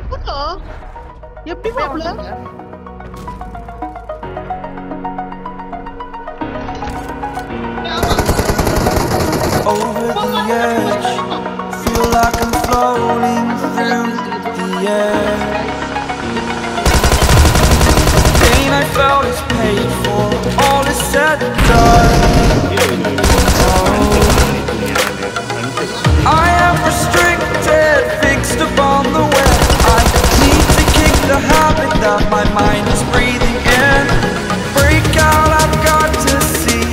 எப்படா எப்படி மாப்ள over the edge. Feel like I'm floating through the air. Pain I felt is paid for, all is said and done. I am restricted, fixed upon the web. I need to kick the habit that my mind is breathing in. Break out, I've got to see.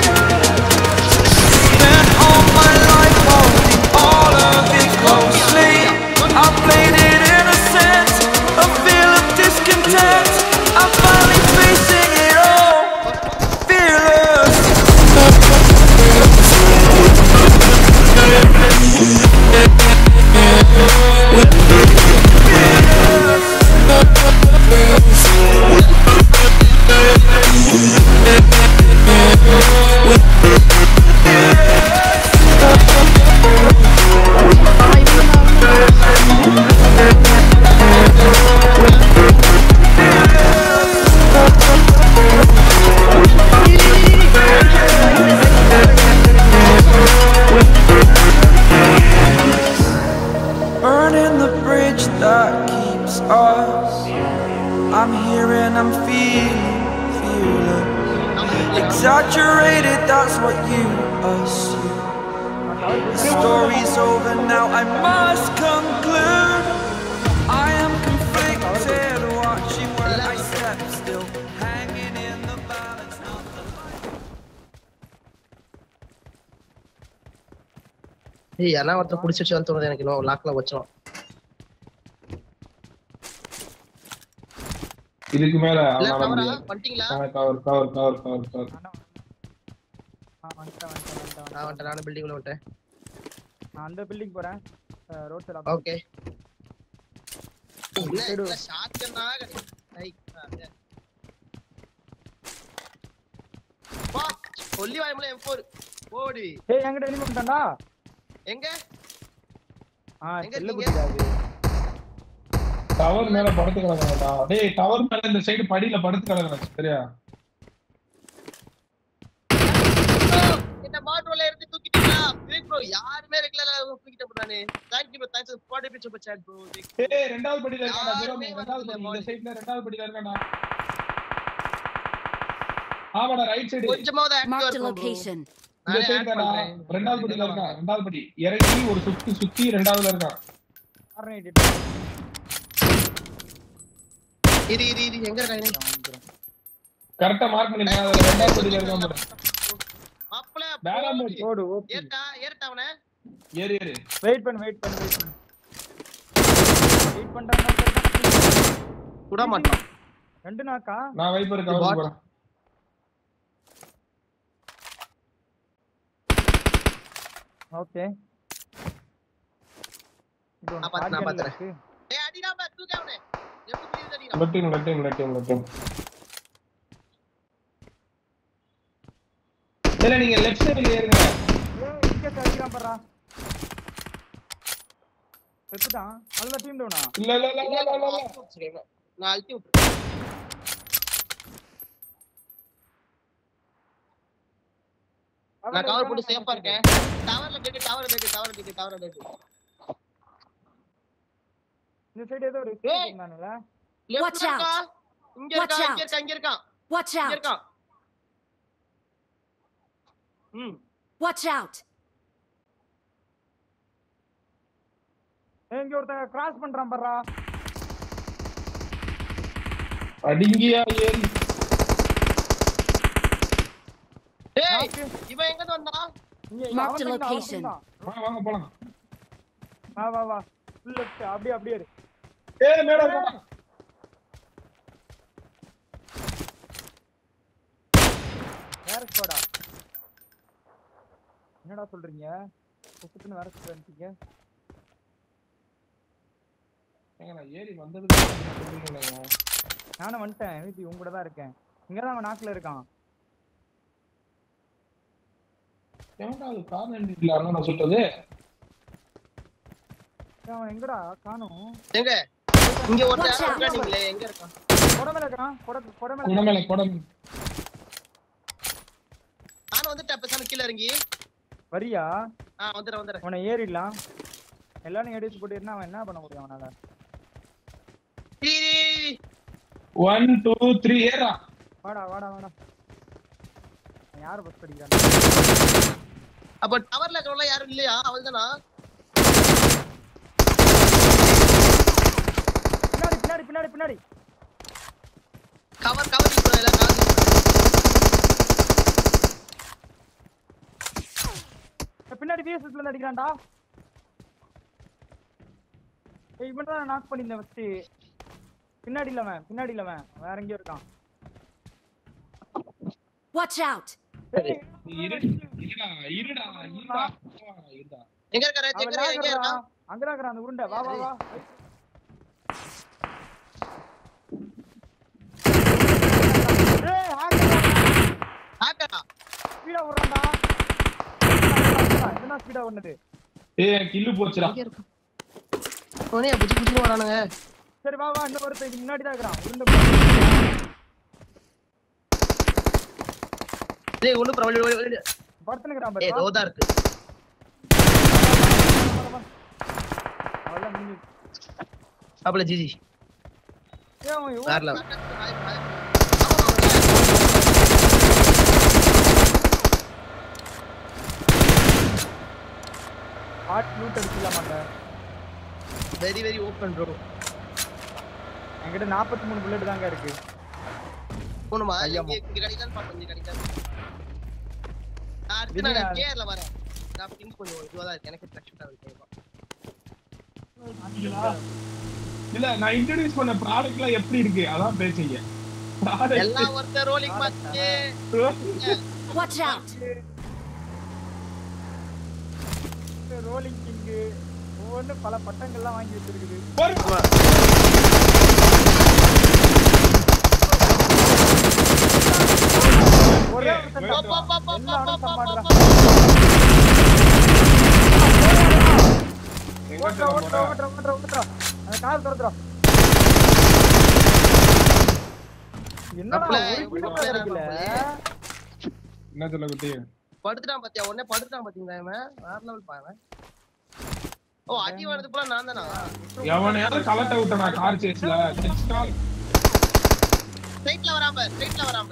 Spent all my life holding all of it closely. I played it innocent, a feel of discontent. I'm finally facing it all, fearless. Burning the bridge that keeps us. I'm here and I'm feeling fearless. Exaggerated, that's what you assume. The story's over now, I must conclude. I am conflicted, watching where I step still, hanging in the balance. Not the ஏய் யாரா ஒருத்தர் புடிச்சு வச்சு தோணுது எனக்கு இன்னும் லாக்ல வச்சோம் இதுக்கு மேல இல்ல அவனால கவரா முடியாது பண்ணிட்டீங்களா cover cover cover cover cover ஆ, வந்துட்டேன், வந்துட்டேன், வந்துட்டேன், நான் வந்துட்டேன். வந்துட்டேன் நானும் பில்டிங்ல வந்துட்டேன் நான் அந்த பில்டிங் போறேன் ரோட் சைடு ஓகே இல்ல இல்ல ஷாட்கன்னா ஐ வா சொல்லி வாய்மல M4 ஓடி ஏய் என்கிட்ட எனிமி வந்துட்டான்டா எங்க ஆ எங்க செல்ல இருக்கீங்க? புடிக்காது டவர் மேல படுத்து கிடக்குறா டேய் டவர் மேல இந்த சைடு படியில படுத்து கிடக்குறா சரியா என்ன மாட்டோல இருந்து தூக்கிட்டீங்களா விவேக் ப்ரோ யாருமே ரெகுலரா தூக்கிட்ட போறானே thank you bro thanks for the super chat bro ஏய் ரெண்டாவது படியில இருக்காடா யாருமே ஜெரோமி ரெண்டாவது வரல படி இந்த morning. சைடுல ரெண்டாவது படியில இருக்காடா ஆமாடா ரைட் சைடு கொஞ்சமாவது Marked a ஆக்டிவா location. இந்த சைடு தானா ரெண்டாவது படியில இருக்கான் ரெண்டாவது படி இறங்கி ஒரு சுத்தி சுத்தி ரெண்டாவதுல இருக்கான் ஆர்னைட் இரு இரு இரு எங்க இருக்காங்க கரெக்டா மார்க் பண்ணிருக்கேன் அதுல ரெண்டாவது படியில இருக்கான் பாரு மாப்ள வேலை மூடி. ஓடு ஓபி ஏறட்டா ஏறட்டா அவன ஏறு ஏறு வெயிட் பண்ணு வெயிட் பண்ணு வெயிட் பண்ணு வெயிட் பண்றாங்க சுட மாட்டான் ரெண்டு நாக்கா நான் வைப்பர் இது கவர் bot. போறேன் ஓகே நான் பாத்து- நான் பாத்துறேன். ஏய் அடிடா பா தூக்கு அவனை எப்படி பிளீஸ் அடிடா left team left team left team left team இல்ல நீங்க லெஃப்ட் சைடுல ஏறுங்க ஏய் இங்க அடிக்கிறான் பாறா செத்துட்டான் அதுல டீம் டவுனா இல்ல இல்ல இல்ல இல்ல இல்ல இல்ல சரி, நான் அழுத்தி விட்டுறேன் நான் கவர் போட்டு சேஃபா இருக்கேன் டவர்ல டேக்கு டவர்ல டேக்கு டவர்ல டேக்கு டவர்ல டேக்கு இந்த சைடு ஏதோ ஒரு ஏய். இருந்தானுல Watch லெஃப்ட்ல out. இருக்கா இங்க Watch இருக்கா out. இங்க இருக்கா இங்க இருக்கான் Watch இங்க out! இருக்கான் ம் Watch out! ஏய், இங்க ஒருத்தன் கிராஸ் பண்றான் பாறா அடிங்கியா ஏறி ஏய் இவன் எங்க இருந்து வந்தான் இங்க Marked அவன் a side தான், அவன் location. side தான். வாங்க வாங்க போலாம் வா வா வா ஃபுல் லெஃப்ட் அப்படியே அப்படியே இரு ஏய் மேடம் போலாம் வேற ஸ்குவாடா என்னடா சொல்றீங்க புசுக்குன்னு வேற ஸ்குவாட் வந்துட்டீங்க ஏங்க நான் ஏறி வந்ததுக்கு சொல்றீங்களா நானும் வந்துட்டேன் வீட்டு உங்க கூட தான் இருக்கேன் இங்க தான் அவன் நாக்குல இருக்கான் ஏன்டா அது கார்னர் இல்ல நான் சொல்றது ஏய், அவன் எங்கடா காணோம் எங்க இங்க ஒருத்தன் Watch யாரோ out. இருக்கானீங்களே எங்க இருக்கான் கொடை மேல இருக்கான் கொடை கொடை மேல குடமேல குடம் நானும் வந்துட்டேன் பேசாம கீழ இறங்கி வரியா ஆ வந்துடுறேன் வந்துடுறேன் அவனை ஏறிடலாம் எல்லாரும் எடுத்து போட்டு அவன் என்ன பண்ண முடியும் அவனால இரு, இரு, இரு, இரு. ஒன் டூ த்ரீ ஏறா வாடா வாடா வாடா அவன் யாரு பஸ் படிக்கிறான் அப்ப டவர்ல இருக்கிறவங்க யாரும் இல்லையா அவள் தானா பின்னாடி பின்னாடி பின்னாடி பின்னாடி கவர் கவர் யூஸ் பண்ணல கவர் யூஸ் ஏய், பின்னாடி விஎஸ்எஸ்ல அடிக்கிறான்டா ஏய் இவன் தான் நாக் பண்ணியிருந்தேன் ஃபர்ஸ்ட் பின்னாடி இல்ல அவன் பின்னாடி இல்ல அவன் வேற எங்கேயோ இருக்கான் Watch out! ஏய், இருடா இருடா இருடா இருடா இருடா எங்க இருக்காரு அவன் எங்க எங்க lag இருக்கான் இருக்கான். அங்கதான் இருக்கிறான் அந்த உருண்டை வா வா வா ஏய் ஹேக்கர் ஆக்கா ஸ்பீடா ஓடுறான்டா என்ன ஸ்பீடா ஓடுனது ஏய் கில்லு போச்சுடா எங்க இருக்கான் உடனே புடிச்சு புடிச்சு வரானுங்க சரி வா வா இன்னும் ஒருத்தன் இதுக்கு முன்னாடி தான் இருக்கிறான் உருண்டை டேய் ஒண்ணு பரவாயில்ல படுத்துனுக்குறான் ஏய் பாரு வா. தோதா இருக்கு வா, வா. அவ்வளவுதான் முடிஞ்சு அப்பல ஜிஜி ஏய் அவன் எவ்வளவு வேற லெவல் ஹார்ட் லூட் அடிச்சிடலாமாங்க வெரி வெரி ஓப்பன் ப்ரோ என்கிட்ட நாற்பத்தி மூணு புல்லட் தாங்க இருக்கு போணுமா ஐயா, இங்க இங்க கிடைக்காது பாப்போம் இங்க கிடைக்காது நான் அடுத்து விடுங்க. நான் கேர்ல வரேன் நான் பிங்க் கொஞ்சம் இதுவா தான் இருக்கு எனக்கு ஃபிளக்ஷனா இருக்கு இல்ல நான் இன்ட்ரோடியூஸ் பண்ண ப்ராடக்ட்லாம் எப்படி இருக்கு அதான் பேசுங்க ப்ராடக்ட் எல்லாம் ஒருத்தர் ரோலிங் மாச்சு Watch out! ரோலிங் கிங்கு ஒவ்வொன்று பல பட்டங்கள்லாம் வாங்கி வச்சிருக்குது ஒரே ஒரு Wait, சட்டம். wait. எல்லாரும் சமாளிடா. எங்க ஓட்டுறா, சொல்ல ஓட்டுறா, போற? ஓட்டுறா, ஓட்டுறா, ஓட்டுறா. அந்த கார் திறந்துடா. என்னடா மாப்பிள, ஒரு இப்படி கிலோ கூட மாப்பிள, கிடைக்கல மாப்பிள. என்ன சொல்ல குட்டி படுத்துட்டான் பாத்தியா உடனே படுத்துட்டான் பாத்தீங்களா இவன் வேற லெவல் பாவன் ஓ அடி வானது போல நான் தானா எவனையாவது கலட்ட விட்டனா கார் சேஸ்ல ஸ்ட்ரைட்ல வராம ஸ்ட்ரைட்ல வராம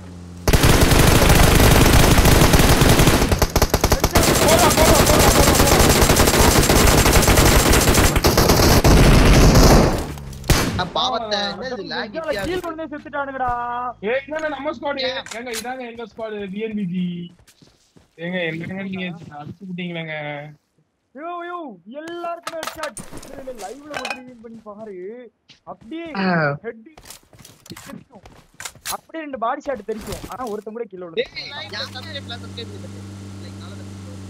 நான் பாவத்தை என்னது லாகி இவனை கீழ் கொண்டு வந்து செத்துட்டானுங்கடா ஏ இதாங்க நம்ம ஸ்குவாட் ஏங்க இதாங்க எங்க ஸ்குவாட் டிஎன்பிஜி ஏங்க என்னங்க நீங்க அடிச்சு விட்டீங்களேங்க ஐயோ ஐயோ எல்லாருக்குமே headshot. இதுல லைவ்ல மட்டும் reveal பண்ணி பாரு அப்படியே ஹெட் தெரிக்கும் அப்படியே ரெண்டு பாடி ஷாட் தெரிக்கும் ஆனா ஒருத்தன் கூட கீழ விழுது சப்ஸ்கிரைப்ல சப்ஸ்கிரைப் பண்ணி லைக் நாளை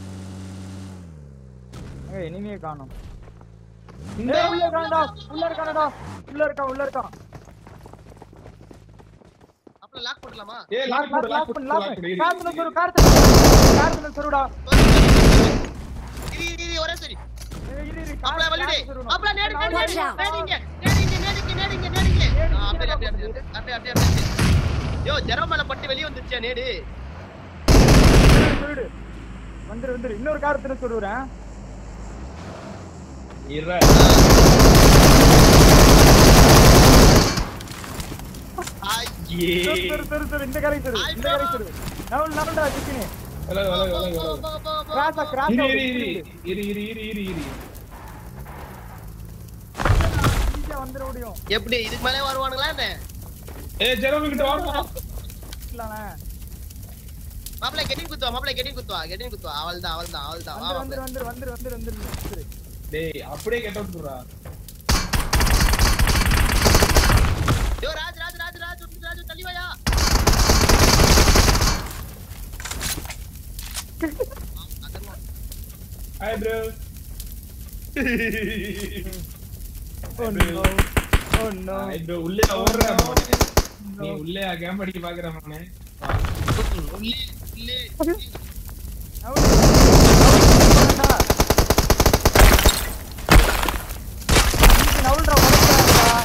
இனிமே காணும் இந்த ஏய், உள்ள இருக்கானடா உள்ள இருக்கானடா உள்ள இருக்கான் உள்ள இருக்கான் அப்புறம் லாக் போடலாமா ஏ லாக் போடு லாக் போடு லாக் லாக் பண்ணு போடு கார்த்துல சொரு கார்த்துல கார்த்துல சொருடா இரு இரு இரு ஒரே சரி ஏய், இரு, இரு, அப்பல கார்த்துல வலிடே சொருடா. அப்பல நேடு நேடு Watch out. நேடிங்க நேடிங்க நேடிங்க நேடிங்க நேடிங்க ஆ, அப்படியே அப்படியே அப்படியே அப்படியே அப்படியே அப்படியே யோ ஜெரம் மேல பட்டு வெளிய வந்துச்சா நேடு சொருடு, சொருடு. வந்துரு வந்துரு இன்னொரு காரத்துல சொல்லுறேன் இற ஐயே ஏ சொரு சொரு சொரு இந்த கரை சொரு இந்த கரை சொரு நவுல் நவுல்டா சிக்கினே விலகு விலகு விலகு விலகு கிராஸா கிராஸா இரு இரு இரு இரு இரு இரு இரு இரு ஈஸியா வந்துட முடியும் எப்படி இதுக்கு மேலே வருவானுங்களா என்ன ஏ ஜெரோமி கிட்ட வாடா இல்லண்ணே மாப்பிள கெட்டிங் குத்துவா மாப்பிள கெட்டிங் குத்துவா கெட்டிங் குத்துவா அவள் தான் அவள் தான் அவள் தான் வா வந்துரு மாப்பிள வந்துரு வந்துரு வந்துரு வந்துரு வந்துரு டேய் அப்படியே கெட்ட விட்டுறா யோ ராஜ் ராஜ் ராஜ் ராஜ் ராஜ் ராஜ் தள்ளி வாயா hi bro Oh no. Oh no. Hi bro உள்ளே ஓடுற மவனே நீ உள்ளே கேம் அடிக்க பாக்குற மவனே வா. உள்ளே உள்ளே நவுல். நவுல். நவுல்டா, உடைச்சாடா.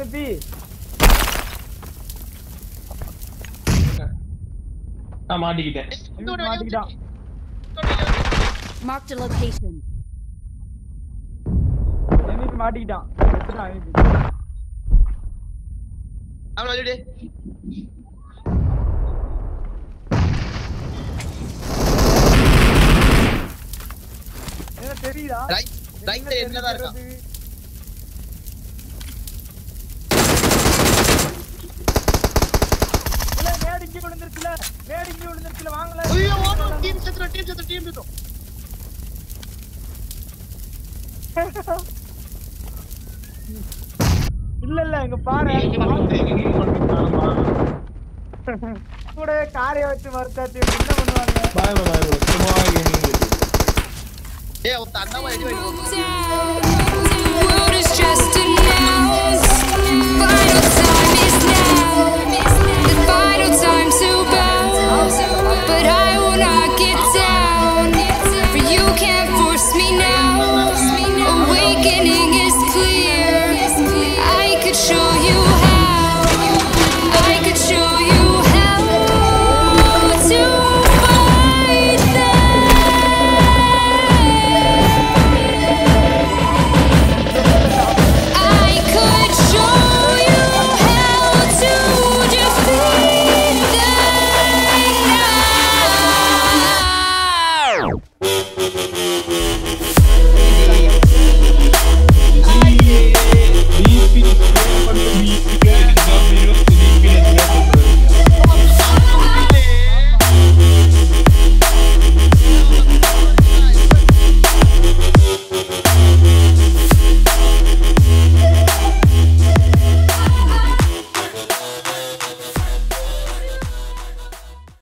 மிப்பி நான் மாட்டிக்கிட்டேன் இந்த ஒரு வெளிய மாட்டிக்கிட்டான். இந்த ஒரு வெளிய வந்து. Marked a location. எம்விபி மாட்டிக்கிட்டான் செத்துட்டான் MVP. அவன வெளியிடு என்ன தெரியுதா ரைட் ரைட் சைடு எண்ட்ல தான் இருக்கான் இல்ல நேடு இங்க விழுந்துருச்சுல நேடு இங்க விழுந்துருச்சுல வாங்கல ஐயோ ஓடும் டீம் செத்துறோம் டீம் செத்துறோம் டீம் செத்துறோம் இல்ல இல்ல இங்க பாரு கூட காரை வச்சு மறுத்தாச்சு என்ன பண்ணுவாங்க பாய் பாய் சும்மா கேமிங் ஏய் ஒருத்த அண்ணாமலை அடி வாங்கி Down,